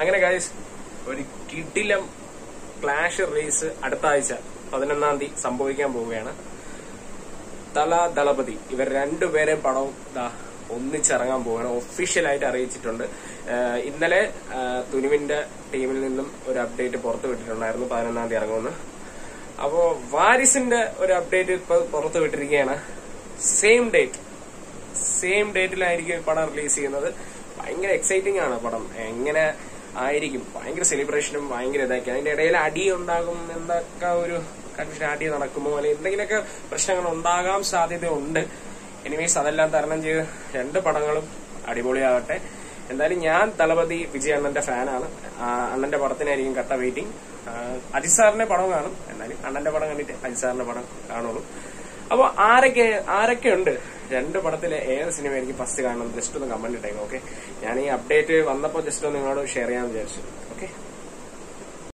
അങ്ങനെ ഗൈസ് ഒരു കിടിലം ക്ലാഷ് റേസ് അടുത്ത ആഴ്ച പതിനൊന്നാം തീയതി സംഭവിക്കാൻ പോവുകയാണ് തല ദളപതി ഇവർ രണ്ടുപേരെയും പടവും ദാ ഒന്നിച്ചിറങ്ങാൻ പോവുകയാണ് ഒഫീഷ്യലായിട്ട് അറിയിച്ചിട്ടുണ്ട് ഏഹ് ഇന്നലെ ഏഹ് തുനുവിന്റെ ടീമിൽ നിന്നും ഒരു അപ്ഡേറ്റ് പുറത്തു വിട്ടിട്ടുണ്ടായിരുന്നു പതിനൊന്നാം തീയതി ഇറങ്ങുമെന്ന് അപ്പോ വാരിസിന്റെ ഒരു അപ്ഡേറ്റ് ഇപ്പൊ പുറത്തു വിട്ടിരിക്കുകയാണ് സെയിം ഡേറ്റ് സെയിം ഡേറ്റിലായിരിക്കും ഈ പടം റിലീസ് ചെയ്യുന്നത് ഭയങ്കര എക്സൈറ്റിംഗ് ആണ് പടം എങ്ങനെ ആയിരിക്കും ഭയങ്കര സെലിബ്രേഷനും ഭയങ്കര ഇതാക്കി അതിന്റെ ഇടയിൽ അടി ഉണ്ടാകും എന്തൊക്കെ ഒരു കൺഫ്യൂഷൻ അടി നടക്കുമോ അല്ലെങ്കിൽ എന്തെങ്കിലുമൊക്കെ പ്രശ്നങ്ങൾ ഉണ്ടാകാൻ സാധ്യതയുണ്ട് എനിവേസ് അതെല്ലാം തരണം ചെയ്ത് രണ്ട് പടങ്ങളും അടിപൊളിയാകട്ടെ എന്തായാലും ഞാൻ തളപതി വിജയ് അണ്ണന്റെ ഫാനാണ് ആ, അണ്ണന്റെ പടത്തിനായിരിക്കും കട്ട വെയിറ്റിംഗ് അജിത് സാറിന്റെ പടം കാണും എന്നാലും അണ്ണന്റെ പടം കണ്ടിട്ട് അജിത് സാറിന്റെ പടം കാണുള്ളൂ അപ്പൊ ആരൊക്കെ ആരൊക്കെ ഉണ്ട് രണ്ട് പടത്തിലെ ഏത് സിനിമ എനിക്ക് ഫസ്റ്റ് കാണണം ജസ്റ്റ് ഒന്ന് കമന്റ് ഇട്ടേക്കും ഓക്കെ ഞാൻ ഈ അപ്ഡേറ്റ് വന്നപ്പോൾ ജസ്റ്റ് ഒന്ന് നിങ്ങളോട് ഷെയർ ചെയ്യാൻ വിചാരിച്ചു ഓക്കെ